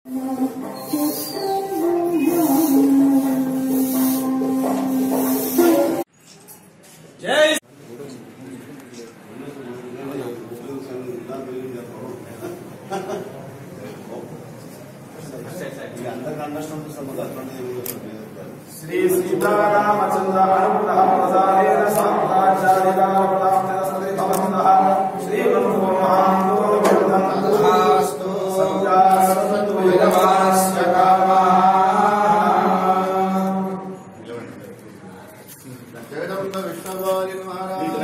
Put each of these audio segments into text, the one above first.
శ్రీ సీతారామచంద్ర అనుగ్రహ ప్రసాదేన సాంతాచార్యగా ప్రాప్తిరస్మృతి భవంతః శ్రీ బ్రహ్మో మహాంతో విరుద్ధంతు సత్యాసంతు విదమానస్య కామాః జగదంబ విష్ణువారి మహారాజ్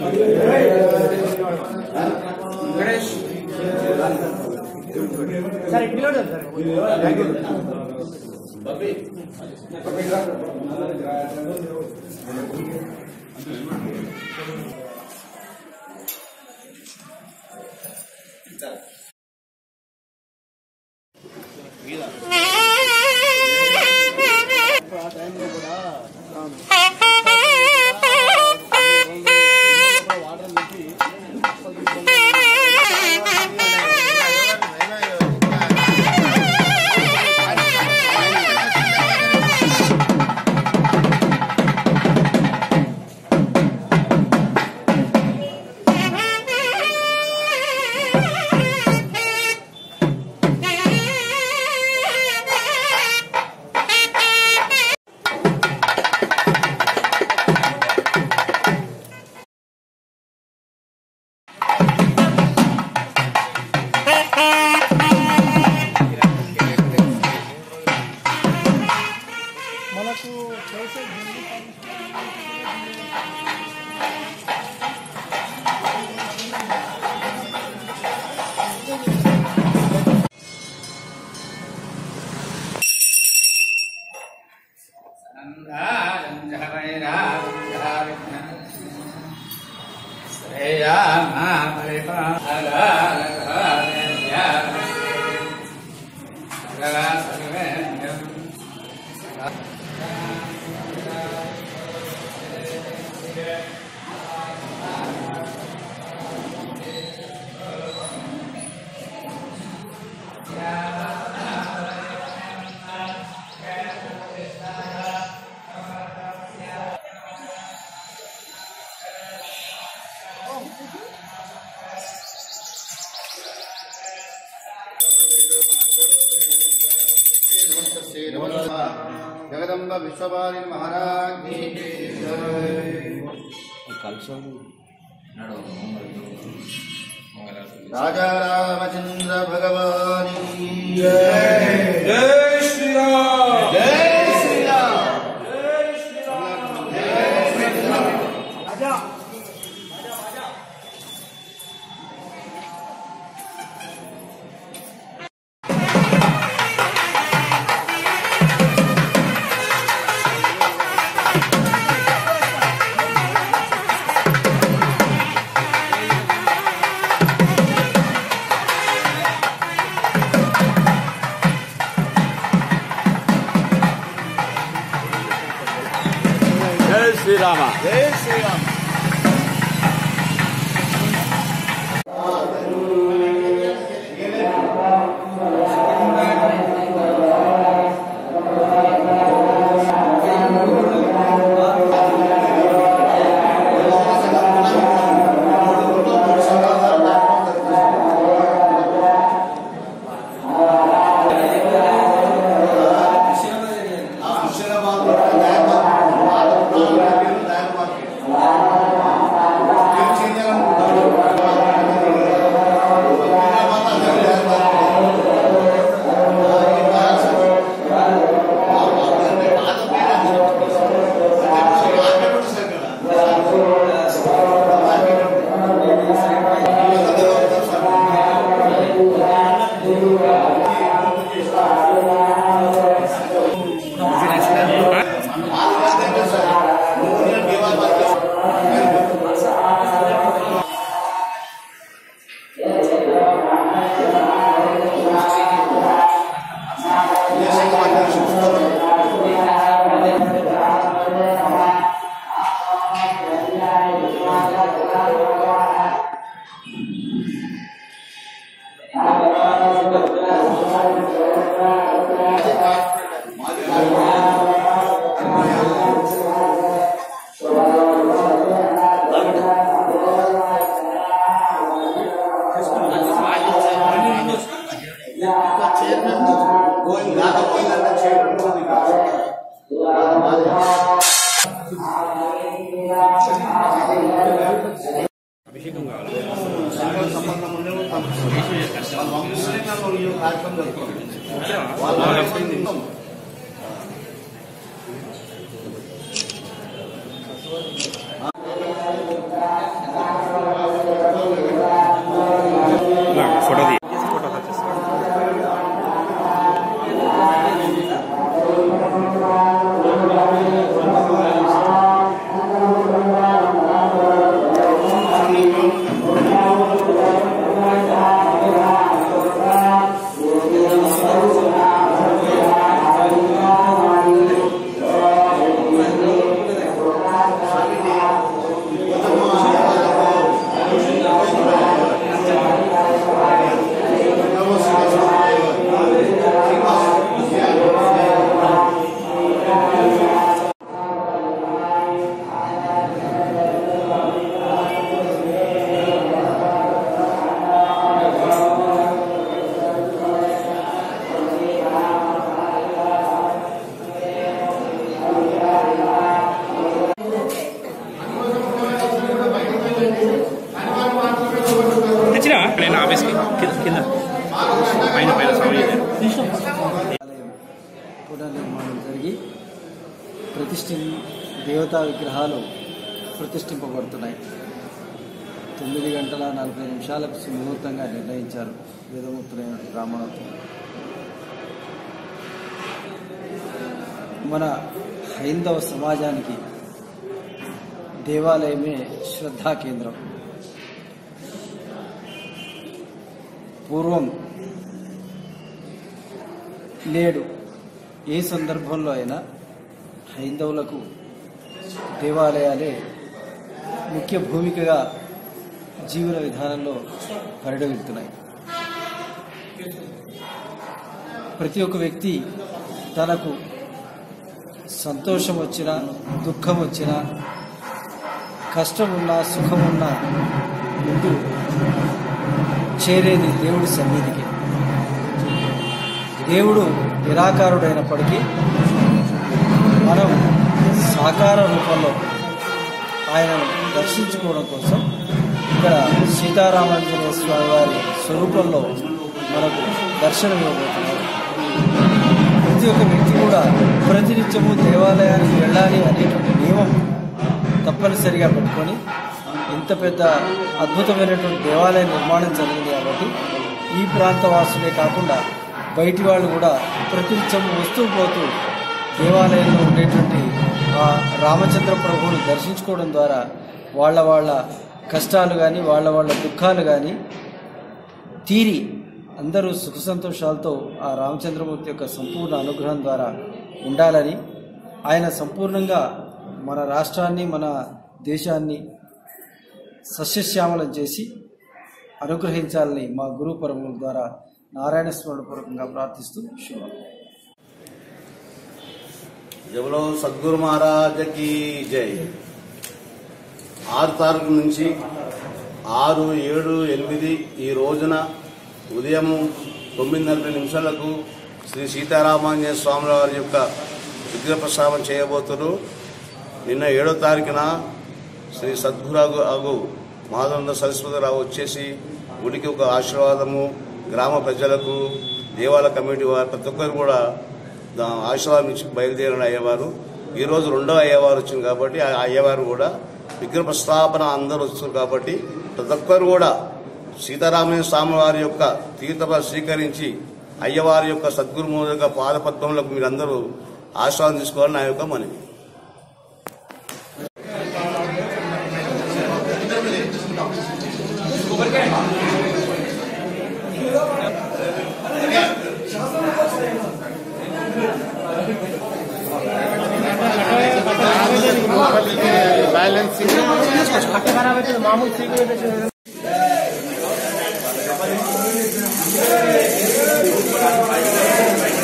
జగదంబ విశ్వవారి మహారాజ్ రాజా రామచంద్ర భగవాని జై శ్రీరామ్ హైదరాబాద్ ఫోటో తీ తెచ్చినా నేను ఆఫీస్కి కింద కింద పైన పైన సౌండ్ చేయలేదు ఆలయం పునర్నిర్మాణం జరిగి ప్రతిష్ఠి దేవతా విగ్రహాలు ప్రతిష్ఠింపబడుతున్నాయి తొమ్మిది గంటల నలభై నిమిషాలకు సుముహూర్తంగా నిర్ణయించారు వేదమూర్తులైన రామనాథం మన హైందవ సమాజానికి దేవాలయమే శ్రద్ధా కేంద్రం పూర్వం నేడు ఏ సందర్భంలో అయినా హైందవులకు దేవాలయాలే ముఖ్య భూమికగా జీవన విధానంలో పరిడవిల్లుతున్నాయి ప్రతి ఒక్క వ్యక్తి తనకు సంతోషం వచ్చినా దుఃఖం వచ్చినా కష్టం ఉన్నా సుఖం ఉన్నా ముందు చేరేది దేవుడి సన్నిధికి దేవుడు నిరాకారుడైనప్పటికీ మనం సాకార రూపంలో ఆయనను దర్శించుకోవడం కోసం ఇక్కడ సీతారామాంజనేయ స్వామి వారి స్వరూపంలో మనకు దర్శనం ఇవ్వబోతున్నారు ప్రతి ఒక్క వ్యక్తి కూడా ప్రతినిత్యము దేవాలయానికి వెళ్ళాలి అనేటువంటి నియమం తప్పనిసరిగా పెట్టుకొని ఇంత పెద్ద అద్భుతమైనటువంటి దేవాలయ నిర్మాణం జరిగింది కాబట్టి ఈ ప్రాంత వాసులే కాకుండా బయటి వాళ్ళు కూడా ప్రతినిత్యం వస్తూ పోతూ దేవాలయంలో ఉండేటువంటి ఆ రామచంద్ర ప్రభువుని దర్శించుకోవడం ద్వారా వాళ్ళ వాళ్ళ కష్టాలు కానీ వాళ్ళ వాళ్ళ దుఃఖాలు కానీ తీరి అందరూ సుఖ సంతోషాలతో ఆ రామచంద్రమూర్తి యొక్క సంపూర్ణ అనుగ్రహం ద్వారా ఉండాలని ఆయన సంపూర్ణంగా మన రాష్ట్రాన్ని మన దేశాన్ని సస్యశ్యామలం చేసి అనుగ్రహించాలని మా గురు పరముల ద్వారా నారాయణ స్మరణ పూర్వకంగా ప్రార్థిస్తూ శుభం జబలో సద్గురు మహారాజ్ కి జై ఆరు తారీఖు నుంచి ఆరు ఏడు ఎనిమిది ఈ రోజున ఉదయం తొమ్మిది నలభై నిమిషాలకు శ్రీ సీతారామాంజనేయ స్వాముల వారి యొక్క విగ్రహ ప్రసాదం చేయబోతున్నారు నిన్న ఏడో తారీఖున శ్రీ సద్గురాగు అగు మాధవంద సరస్వతిరావు వచ్చేసి గుడికి ఒక ఆశీర్వాదము గ్రామ ప్రజలకు దేవాలయ కమిటీ వారు ప్రతి ఒక్కరు కూడా దా- ఆశీర్వాదం ఇచ్చి బయలుదేరిన అయ్యేవారు ఈ రోజు రెండో అయ్యేవారు వచ్చింది కాబట్టి ఆ అయ్యేవారు కూడా విగ్రహ ప్రస్థాపన అందరూ వస్తున్నారు కాబట్టి ప్రతి ఒక్కరు కూడా సీతారామయ్య స్వామి వారి యొక్క తీర్థ స్వీకరించి అయ్యవారి యొక్క సద్గురుమూల యొక్క పాదపద్మములకు మీరందరూ ఆశీర్వాదం తీసుకోవాలని నా యొక్క మనవి మామూలు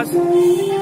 శ్రీనివాస్